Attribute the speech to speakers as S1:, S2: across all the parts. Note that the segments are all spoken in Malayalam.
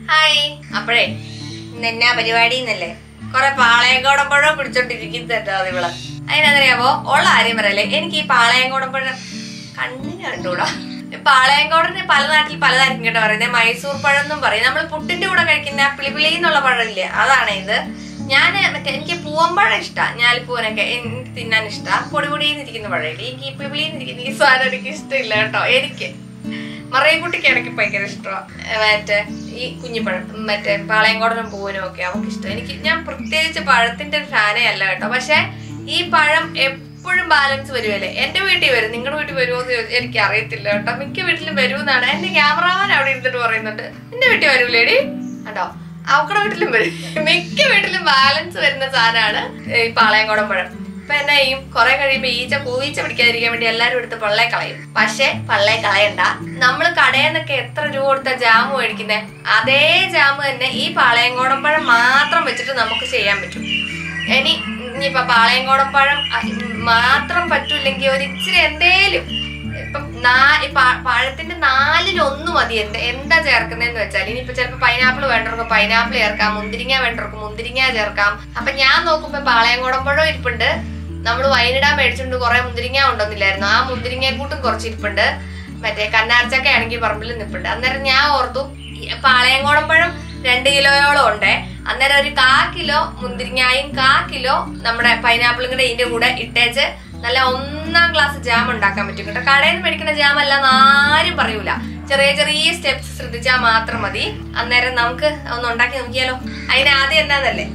S1: ഹായ് അപ്പോഴേ ഇന്ന് എന്നാ പരിപാടി എന്നല്ലേ കൊറേ പാളയംകോടമ്പഴം പിടിച്ചോണ്ടിരിക്കുന്നല്ലോ ഇവള് അതിനറിയാമോ ഉള്ള കാര്യം പറയല്ലേ എനിക്ക് ഈ പാളയംകോടമ്പഴം കണ്ണിന് കണ്ടൂടാ ഈ പാളയംകോടന് പല നാട്ടിൽ പലതായിരിക്കും കേട്ടോ പറയുന്നത് മൈസൂർ പഴം എന്നും പറയും നമ്മൾ പുട്ടിന്റെ കൂടെ കഴിക്കുന്ന പിളിപിളി എന്നുള്ള പഴമില്ലേ അതാണ് ഇത് ഞാൻ മറ്റേ എനിക്ക് പൂവമ്പഴം ഇഷ്ടാ ഞാലിപ്പൂവനൊക്കെ എനിക്ക് തിന്നാൻ ഇഷ്ടാ പൊടി പൊടിയെന്നിരിക്കുന്ന പഴമില്ലേ എനിക്ക് ഈ പിളിപിളിന്നിരിക്കുന്ന ഈ സാധനം എനിക്ക് ഇഷ്ടമില്ല കേട്ടോ എനിക്ക് മറയൻകുട്ടിക്ക് ഇടയ്ക്ക് ഭയങ്കര ഇഷ്ടമാണ് മറ്റേ ഈ കുഞ്ഞിപ്പഴം മറ്റേ പാളയംകോടനും പൂവനും ഒക്കെ അവൾക്ക് ഇഷ്ടം എനിക്ക് ഞാൻ പ്രത്യേകിച്ച് പഴത്തിന്റെ ഒരു ഫാനേ അല്ല കേട്ടോ പക്ഷെ ഈ പഴം എപ്പോഴും ബാലൻസ് വരുമല്ലേ എന്റെ വീട്ടിൽ വരും നിങ്ങളുടെ വീട്ടിൽ വരുമോ എന്ന് ചോദിച്ചാൽ എനിക്ക് അറിയത്തില്ല കേട്ടോ മിക്ക വീട്ടിലും വരുമെന്നാണ് എന്റെ ക്യാമറാമാൻ അവിടെ ഇരുന്നിട്ട് പറയുന്നുണ്ട് എന്റെ വീട്ടിൽ വരൂലേടി കേട്ടോ അവക്കടെ വീട്ടിലും വരും മിക്ക വീട്ടിലും ബാലൻസ് വരുന്ന സാധനമാണ് ഈ പാളയംകോടൻ പഴം ഇപ്പൊ എന്നാ ചെയ്യും കുറെ കഴിയുമ്പോ ഈച്ച പൂവീച്ച പിടിക്കാതിരിക്കാൻ വേണ്ടി എല്ലാരും എടുത്ത് പള്ളേ കളയും പക്ഷെ പള്ളേ കളയണ്ട നമ്മൾ കടയിൽ നിന്നൊക്കെ എത്ര രൂപ കൊടുത്ത ജാമ് മേടിക്കുന്നേ അതേ ജാമ് തന്നെ ഈ പാളയംകോടൻ പഴം മാത്രം വെച്ചിട്ട് നമുക്ക് ചെയ്യാൻ പറ്റും ഇനി ഇനിയിപ്പൊ പാളയംകോടൻ പഴം അ- മാത്രം പറ്റൂല്ലെങ്കിൽ ഒരു ഇച്ചിരി എന്തേലും ഇപ്പം നാ- ഈ പ- പഴത്തിന്റെ നാലിൽ ഒന്ന് മതി എന്ത് എന്താ ചേർക്കുന്നതെന്ന് വെച്ചാൽ ഇനിയിപ്പോ ചിലപ്പോ പൈനാപ്പിൾ വേണ്ടവർക്ക് പൈനാപ്പിൾ ചേർക്കാം മുന്തിരിങ്ങ വേണ്ടവർക്ക് മുന്തിരിങ്ങ ചേർക്കാം അപ്പൊ ഞാൻ നോക്കുമ്പോ പാളയംകോടമ്പഴം ഇരിപ്പുണ്ട് നമ്മൾ വൈനിടാൻ മേടിച്ചിട്ടുണ്ട് കുറെ മുന്തിരിങ്ങ ഉണ്ടെന്നില്ലായിരുന്നു ആ മുന്തിരിങ്ങ കൂട്ടും കുറച്ച് ഇരിപ്പുണ്ട് മറ്റേ കന്നാർച്ചക്ക ആണെങ്കിൽ പറമ്പിൽ നിൽപ്പുണ്ട് അന്നേരം ഞാൻ ഓർത്തു ഈ പാളയംകോടമ്പഴം രണ്ട് കിലോയോളം ഉണ്ട് അന്നേരം ഒരു കാ കിലോ മുന്തിരിങ്ങായും കാ കിലോ നമ്മുടെ പൈനാപ്പിളും കൂടെ ഇതിന്റെ കൂടെ ഇട്ടേച്ച് നല്ല ഒന്നാം ക്ലാസ് ജാം ഉണ്ടാക്കാൻ പറ്റും കേട്ടോ കടയിൽ നിന്ന് മേടിക്കുന്ന ജാം അല്ല ആരും പറയൂല ചെറിയ ചെറിയ സ്റ്റെപ്സ് ശ്രദ്ധിച്ചാൽ മാത്രം മതി അന്നേരം നമുക്ക് ഒന്ന് ഉണ്ടാക്കി നോക്കിയാലോ അതിന് ആദ്യം എന്താന്നല്ലേ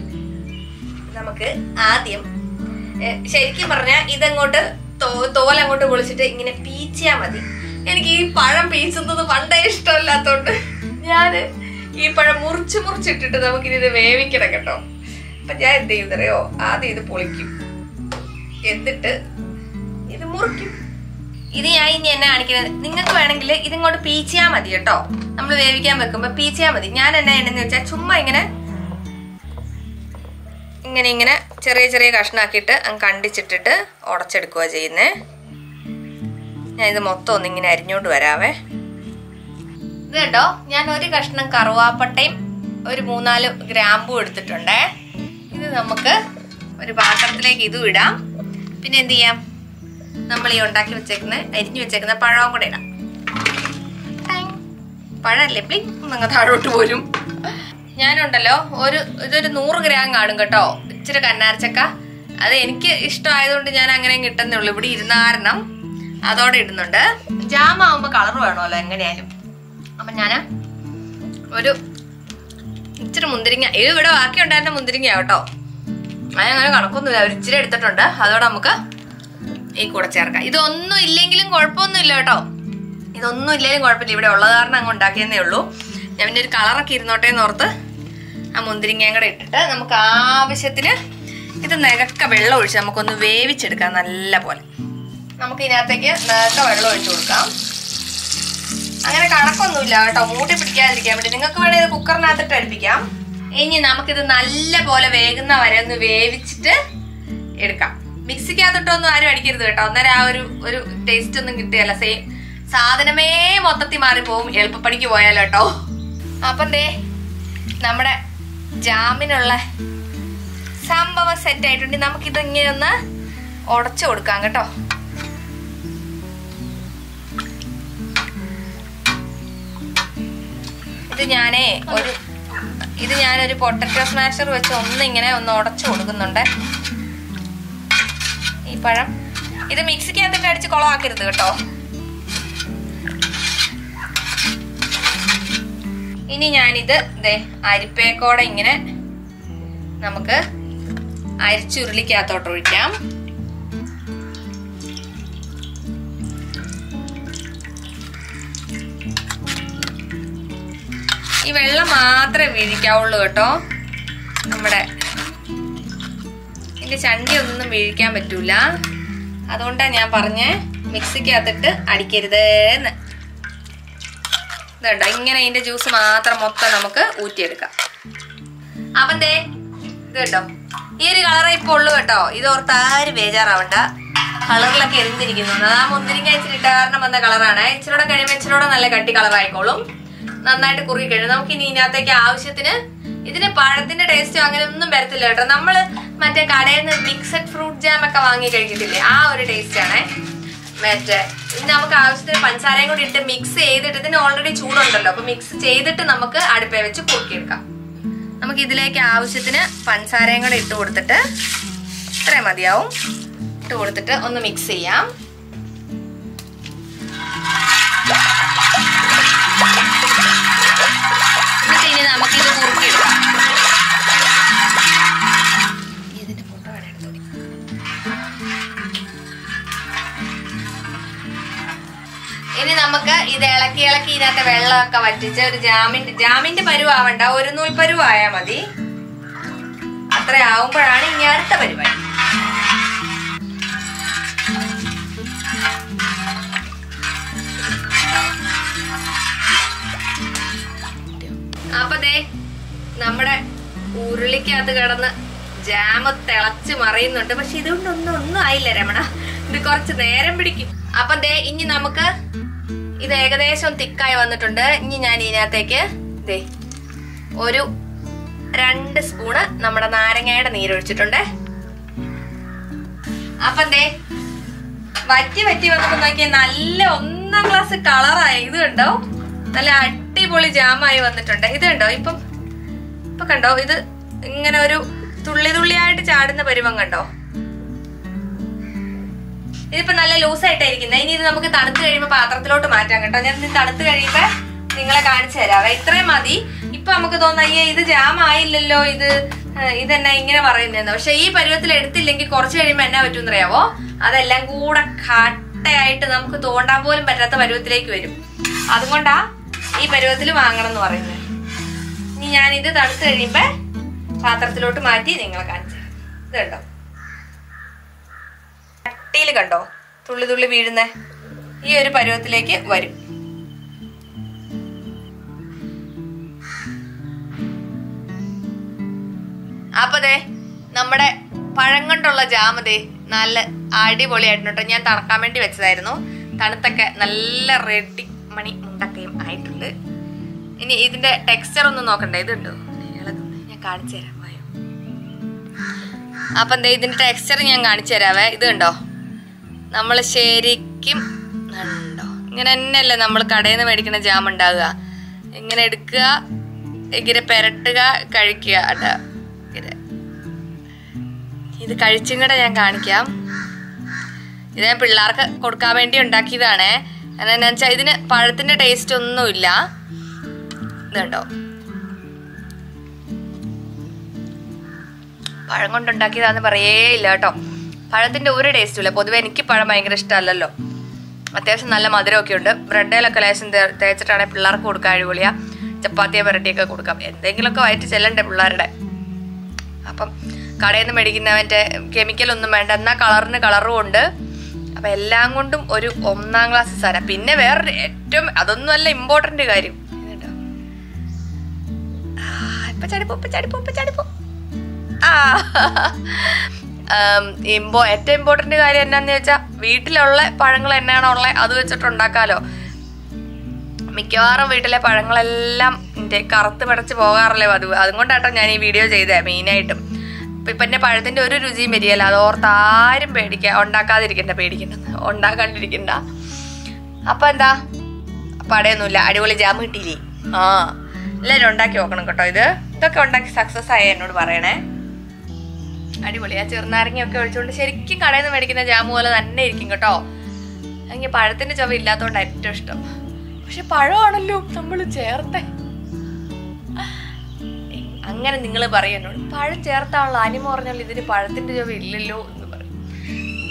S1: നമുക്ക് ആദ്യം ഏ, ശരിക്കും പറഞ്ഞാൽ ഇതങ്ങോട്ട് തോ- തോലങ്ങോട്ട് പൊളിച്ചിട്ട് ഇങ്ങനെ പീച്ചിയാ മതി എനിക്ക് ഈ പഴം പീച്ചുന്നത് പണ്ടേ ഇഷ്ടമല്ലാത്തോണ്ട് ഞാന് ഈ പഴം മുറിച്ച് മുറിച്ചിട്ടിട്ട് നമുക്കിനി ഇത് വേവിക്കണം കേട്ടോ അപ്പൊ ഞാൻ എന്ത് ചെയ്യുന്നറിയോ ആദ്യം ഇത് പൊളിക്കും എന്നിട്ട് ഇത് മുറിക്കും ഇത് ഞാൻ ഇനി എന്നെ കാണിക്കുന്നത് നിങ്ങൾക്ക് വേണമെങ്കിൽ ഇതിങ്ങോട്ട് പീച്ചിയാ മതി കേട്ടോ നമ്മൾ വേവിക്കാൻ വെക്കുമ്പോ പീച്ചിയാ മതി ഞാൻ എന്നാ എന്നു വെച്ചാൽ ചുമ്മാ ഇങ്ങനെ ഇങ്ങനെ ഇങ്ങനെ ചെറിയ ചെറിയ കഷ്ണാക്കിയിട്ട് അങ്ങ് കണ്ടിച്ചിട്ടിട്ട് ഉടച്ചെടുക്കുക ചെയ്യുന്നേ ഞാൻ ഇത് മൊത്തം ഒന്ന് ഇങ്ങനെ അരിഞ്ഞോണ്ട് വരാവേ ഇത് കേട്ടോ ഞാൻ ഒരു കഷ്ണം കറുവാപ്പട്ടയും ഒരു മൂന്നാല് ഗ്രാമ്പും എടുത്തിട്ടുണ്ടേ ഇത് നമുക്ക് ഒരു പാത്രത്തിലേക്ക് ഇതും ഇടാം പിന്നെ എന്ത് ചെയ്യാം നമ്മൾ ഈ ഉണ്ടാക്കി വെച്ചേക്കുന്ന അരിഞ്ഞു വെച്ചേക്കുന്ന പഴവും കൂടെ ഇടാം ടാങ്. പഴല്ലേ പ്ലിങ് അങ്ങ് താഴോട്ട് പോരും ഞാനുണ്ടല്ലോ ഒരു ഇതൊരു നൂറ് ഗ്രാം കാണും കേട്ടോ ഇച്ചിരി കന്നാർച്ചക്ക അത് എനിക്ക് ഇഷ്ടമായതുകൊണ്ട് ഞാൻ അങ്ങനെ കിട്ടുന്നേ ഉള്ളൂ ഇവിടെ ഇരുന്ന കാരണം അതോടെ ഇടുന്നുണ്ട് ജാം ആവുമ്പോ കളർ വേണമല്ലോ എങ്ങനെയായാലും അപ്പൊ ഞാന് ഒരു ഇച്ചിരി മുന്തിരിങ്ങ ഇത് ഇവിടെ ബാക്കി ഉണ്ടായിരുന്ന മുന്തിരിങ്ങ കേട്ടോ അതിനങ്ങനെ കണക്കൊന്നുമില്ല ഒരു ഇച്ചിരി എടുത്തിട്ടുണ്ട് അതോടെ നമുക്ക് ഈ കൂടെ ചേർക്കാം ഇതൊന്നും ഇല്ലെങ്കിലും കുഴപ്പമൊന്നുമില്ല കേട്ടോ ഇതൊന്നും ഇല്ലെങ്കിലും കുഴപ്പമില്ല ഇവിടെ ഉള്ളത് കാരണം അങ്ങ് ഉണ്ടാക്കിയെന്നേ ഉള്ളൂ ഞാൻ പിന്നെ ഒരു കളറൊക്കെ ഇരുന്നോട്ടെ എന്ന് ഓർത്ത് ആ മുന്തിരിങ്ങയും കൂടെ ഇട്ടിട്ട് നമുക്ക് ആവശ്യത്തിന് ഇത് നികക്ക വെള്ളം ഒഴിച്ച് നമുക്കൊന്ന് വേവിച്ചെടുക്കാം നല്ല പോലെ നമുക്ക് ഇതിനകത്തേക്ക് നികക്ക വെള്ളം ഒഴിച്ചു കൊടുക്കാം അങ്ങനെ കണക്കൊന്നുമില്ല കേട്ടോ മൂട്ടി പിടിക്കാതിരിക്കാൻ വേണ്ടി നിങ്ങൾക്ക് വേണമെങ്കിൽ ഇത് കുക്കറിനകത്തിട്ട് അടുപ്പിക്കാം ഇനി നമുക്കിത് നല്ല പോലെ വേകുന്ന വരെ ഒന്ന് വേവിച്ചിട്ട് എടുക്കാം മിക്സിക്കകത്തിട്ടൊന്നും ആരും അടിക്കരുത് കേട്ടോ അന്നേരം ആ ഒരു ഒരു ടേസ്റ്റ് ഒന്നും കിട്ടുകയല്ല സെയിം സാധനമേ മൊത്തത്തിൽ മാറിപ്പോവും എളുപ്പപ്പണിക്ക് പോയാലോ കേട്ടോ അപ്പം ദേ നമ്മുടെ ജാമിനുള്ള സംഭവം സെറ്റ് ആയിട്ടുണ്ട് നമുക്കിത് ഇങ്ങനെ ഒന്ന് ഉടച്ചു കൊടുക്കാം കേട്ടോ ഇത് ഞാനേ ഒരു ഇത് ഞാനൊരു പൊട്ടറ്റോ സ്മാഷർ വെച്ച് ഒന്ന് ഇങ്ങനെ ഒന്ന് ഉടച്ചു കൊടുക്കുന്നുണ്ട് ഈ പഴം ഇത് മിക്സിക്കകത്തിട്ട് അടിച്ച് കുളമാക്കരുത് കേട്ടോ ഇനി ഞാനിത് ദേ അരിപ്പേക്കോടെ ഇങ്ങനെ നമുക്ക് അരിച്ചുരുളിക്കകത്തോട്ട് ഒഴിക്കാം ഈ വെള്ളം മാത്രമേ വീഴിക്കാവുള്ളൂ കേട്ടോ നമ്മുടെ ഇതിന്റെ ചണ്ടി ഒന്നും വീഴിക്കാൻ പറ്റൂല അതുകൊണ്ടാണ് ഞാൻ പറഞ്ഞ് മിക്സിക്കകത്തിട്ട് അടിക്കരുത് എന്ന് ഇതുണ്ടോ ഇങ്ങനെ ഇതിന്റെ ജ്യൂസ് മാത്രം മൊത്തം നമുക്ക് ഊറ്റിയെടുക്കാം അപ്പം ദേ ഇത് കേട്ടോ ഈ ഒരു കളറേ ഇപ്പൊ ഉള്ളൂ കേട്ടോ ഇത് ഓർത്ത് ആരും ബേജാറാവണ്ട കളറിലൊക്കെ എരിഞ്ഞിരിക്കുന്നു ആ മുന്തിരിങ്ങ ഇച്ചിരി ഇട്ട കാരണം വന്ന കളറാണ് ഇച്ചിരൂടെ കഴിയുമ്പോൾ ഇച്ചിരൂടെ നല്ല കട്ടി കളറായിക്കോളും നന്നായിട്ട് കുറുകി കഴിഞ്ഞു നമുക്ക് ഇനി ഇതിനകത്തേക്ക് ആവശ്യത്തിന് ഇതിന് പഴത്തിന്റെ ടേസ്റ്റോ അങ്ങനെ ഒന്നും വരത്തില്ല കേട്ടോ നമ്മള് മറ്റേ കടയിൽ നിന്ന് മിക്സഡ് ഫ്രൂട്ട് ജാം ഒക്കെ വാങ്ങി കഴിക്കത്തില്ലേ ആ ഒരു ടേസ്റ്റ് ആണേ മറ്റേ ഇനി നമുക്ക് ആവശ്യത്തിന് പഞ്ചസാരയും കൂടി ഇട്ട് മിക്സ് ചെയ്തിട്ട് ഇതിന് ഓൾറെഡി ചൂടുണ്ടല്ലോ അപ്പൊ മിക്സ് ചെയ്തിട്ട് നമുക്ക് അടുപ്പേ വെച്ച് കുറുക്കിയെടുക്കാം നമുക്ക് ഇതിലേക്ക് ആവശ്യത്തിന് പഞ്ചസാരയും കൂടെ ഇട്ട് കൊടുത്തിട്ട് ഇത്രയും മതിയാവും ഇട്ട് കൊടുത്തിട്ട് ഒന്ന് മിക്സ് ചെയ്യാം എന്നിട്ട് ഇനി നമുക്ക് ഇത് കുറുക്കിയെടുക്കാം ഇതിന്റെ ഫോട്ടോ വേണം എടുത്തോളി ഇനി നമുക്ക് ഇത് ഇളക്കി ഇളക്കി ഇതിനകത്ത് വെള്ളമൊക്കെ വറ്റിച്ച് ഒരു ജാമിന്റെ ജാമിന്റെ പരുവാവണ്ട ഒരു നൂൽ പരുവായാ മതി അത്ര ആവുമ്പോഴാണ് ഇനി അടുത്ത പരിപാടി അപ്പൊ ദേ നമ്മുടെ ഉരുളിക്കകത്ത് കിടന്ന് ജാമ് തിളച്ച് മറിയുന്നുണ്ട് പക്ഷെ ഇതുകൊണ്ടൊന്നും ഒന്നും ആയില്ല രമണ ഇത് കുറച്ച് നേരം പിടിക്കും അപ്പൊ ദേ ഇനി നമുക്ക് ഇത് ഏകദേശം തിക്കായി വന്നിട്ടുണ്ട് ഇനി ഞാൻ ഇതിനകത്തേക്ക് ദേ ഒരു രണ്ട് സ്പൂണ് നമ്മുടെ നാരങ്ങയുടെ നീരൊഴിച്ചിട്ടുണ്ട് അപ്പം ദേ വറ്റി വറ്റി വന്നപ്പോ നോക്കിയ നല്ല ഒന്നാം ക്ലാസ് കളറായി ഇത് കണ്ടോ നല്ല അടിപൊളി ജാമായി വന്നിട്ടുണ്ട് ഇത് കണ്ടോ ഇപ്പം ഇപ്പൊ കണ്ടോ ഇത് ഇങ്ങനെ ഒരു തുള്ളി തുള്ളിയായിട്ട് ചാടുന്ന പരുവം കണ്ടോ ഇതിപ്പോ നല്ല ലൂസായിട്ടാ ഇരിക്കുന്നത് ഇനി ഇത് നമുക്ക് തണുത്ത് കഴിയുമ്പോ പാത്രത്തിലോട്ട് മാറ്റാം കേട്ടോ ഞാൻ ഇത് തണുത്ത് കഴിയുമ്പോ നിങ്ങളെ കാണിച്ചു തരാവേ ഇത്രയും മതി ഇപ്പൊ നമുക്ക് തോന്നാ അയ്യേ ഇത് ജാം ആയില്ലല്ലോ ഇത് ഏഹ്, ഇതെന്നാ ഇങ്ങനെ പറയുന്നതെന്ന് പക്ഷെ ഈ പരുവത്തിൽ എടുത്തില്ലെങ്കിൽ കുറച്ച് കഴിയുമ്പോ എന്നാ പറ്റുമെന്ന് അറിയാവോ അതെല്ലാം കൂടെ കട്ടയായിട്ട് നമുക്ക് തോണ്ടാൻ പോലും പറ്റാത്ത പരുവത്തിലേക്ക് വരും അതുകൊണ്ടാ ഈ പരുവത്തിൽ വാങ്ങണം എന്ന് പറയുന്നത് ഇനി ഞാൻ ഇത് തണുത്ത് കഴിയുമ്പോ പാത്രത്തിലോട്ട് മാറ്റി നിങ്ങളെ കാണിച്ചു തരാം. ഇത് കണ്ടോ കട്ടിയിൽ കണ്ടോ തുള്ളി തുള്ളി വീഴുന്നേ ഈ ഒരു പരുവത്തിലേക്ക് വരും അപ്പൊ ദേ നമ്മുടെ പഴം കൊണ്ടുള്ള ജാമ് ദേ നല്ല അടിപൊളിയായിട്ടുണ്ട് കേട്ടോ ഞാൻ തണുക്കാൻ വേണ്ടി വെച്ചതായിരുന്നു തണുത്തൊക്കെ നല്ല റെഡി മണി മുണ്ടക്കയും ആയിട്ടുണ്ട് ഇനി ഇതിന്റെ ടെക്സ്ചർ ഒന്ന് നോക്കണ്ടേ ഇതുണ്ടോ ഇളകുന്നെ. ഞാൻ കാണിച്ചു തരാം വായോ അപ്പൊ എന്താ ഇതിന്റെ ടെക്സ്ചർ ഞാൻ കാണിച്ചു തരാവേ ഇത് കണ്ടോ നമ്മൾ ശരിക്കും കണ്ടോ ഇങ്ങനെ തന്നെയല്ലേ നമ്മൾ കടയിൽ നിന്ന് മേടിക്കുന്ന ജാം ഉണ്ടാകുക ഇങ്ങനെ എടുക്കുക ഇങ്ങനെ പെരട്ടുക കഴിക്കുക അല്ല ഇത് ഇത് കഴിച്ചും കൂടെ ഞാൻ കാണിക്കാം ഇത് ഞാൻ പിള്ളേർക്ക് കൊടുക്കാൻ വേണ്ടി ഉണ്ടാക്കിയതാണേ കാരണം എന്താ വെച്ചാൽ ഇതിന് പഴത്തിന്റെ ടേസ്റ്റ് ഒന്നുമില്ല ഇത് കണ്ടോ പഴം കൊണ്ടുണ്ടാക്കിയതാന്ന് പറയേ ഇല്ല കേട്ടോ പഴത്തിന്റെ ഒരു ടേസ്റ്റും ഇല്ല പൊതുവെ എനിക്ക് പഴം ഭയങ്കര ഇഷ്ടമല്ലല്ലോ അത്യാവശ്യം നല്ല മധുരമൊക്കെ ഉണ്ട് ബ്രെഡിലൊക്കെ ലേശം തേ- തേച്ചിട്ടാണെങ്കിൽ പിള്ളേർക്ക് കൊടുക്കാൻ അടിപൊളിയാ ചപ്പാത്തിയോ പെരട്ടിയൊക്കെ കൊടുക്കാം എന്തെങ്കിലുമൊക്കെ വയറ്റ് ചെല്ലണ്ടേ പിള്ളേരുടെ അപ്പം കടയിൽ നിന്ന് മേടിക്കുന്ന മറ്റേ കെമിക്കലൊന്നും വേണ്ട എന്നാൽ കളറിന് കളറും ഉണ്ട് അപ്പം എല്ലാം കൊണ്ടും ഒരു ഒന്നാം ക്ലാസ് സാധനം പിന്നെ വേറൊരു ഏറ്റവും അതൊന്നും അല്ല ഇമ്പോർട്ടൻ്റ് കാര്യം ഇതുണ്ടോ? ആ, ഇപ്പൊ ചടിപ്പോ ഇപ്പൊ ചടിപ്പോ ഇപ്പൊ ചടിപ്പോ ആ ആം, ഇമ്പോ ഏറ്റവും ഇമ്പോർട്ടന്റ് കാര്യം എന്നാന്ന് വെച്ചാൽ വീട്ടിലുള്ള പഴങ്ങൾ എന്നാണോ ഉള്ളത് അത് വെച്ചിട്ട് ഉണ്ടാക്കാലോ മിക്കവാറും വീട്ടിലെ പഴങ്ങളെല്ലാം എൻ്റെ കറുത്ത് പിടച്ച് പോകാറില്ലേ പതിവ് അതുകൊണ്ടാട്ടോ ഞാൻ ഈ വീഡിയോ ചെയ്തേ മെയിനായിട്ടും ഇപ്പം ഇപ്പം എൻ്റെ പഴത്തിൻ്റെ ഒരു രുചിയും വരികയല്ല അത് ഓർത്ത് ആരും പേടിക്കുക ഉണ്ടാക്കാതിരിക്കണ്ട പേടിക്കണ്ട ഉണ്ടാക്കാണ്ടിരിക്കണ്ട അപ്പം എന്താ പടയൊന്നുമില്ല അടിപൊളി ജാം കിട്ടിയില്ലേ ആ എല്ലാവരും ഉണ്ടാക്കി നോക്കണം കേട്ടോ ഇത് ഇതൊക്കെ ഉണ്ടാക്കി സക്സസ് ആയ എന്നോട് പറയണേ അടിപൊളിയാ ചെറുനാരങ്ങയൊക്കെ ഒഴിച്ചുകൊണ്ട് ശരിക്കും കടയിൽ നിന്ന് മേടിക്കുന്ന ജാം പോലെ തന്നെ ഇരിക്കും കേട്ടോ എനിക്ക് പഴത്തിന്റെ ചുവ ഇല്ലാത്തതുകൊണ്ട് ഏറ്റവും ഇഷ്ടം പക്ഷെ പഴമാണല്ലോ നമ്മൾ ചേർത്തേ അങ്ങനെ നിങ്ങൾ പറയും എന്നോട് പഴം ചേർത്താണല്ലോ അനിമ പറഞ്ഞാൽ ഇതിന് പഴത്തിന്റെ ചുവ ഇല്ലല്ലോ എന്ന് പറയും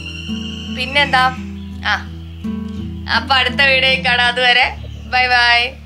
S1: പിന്നെന്താ ആ അപ്പൊ അടുത്ത വീഡിയോ കാണാം അതുവരെ ബൈ ബൈ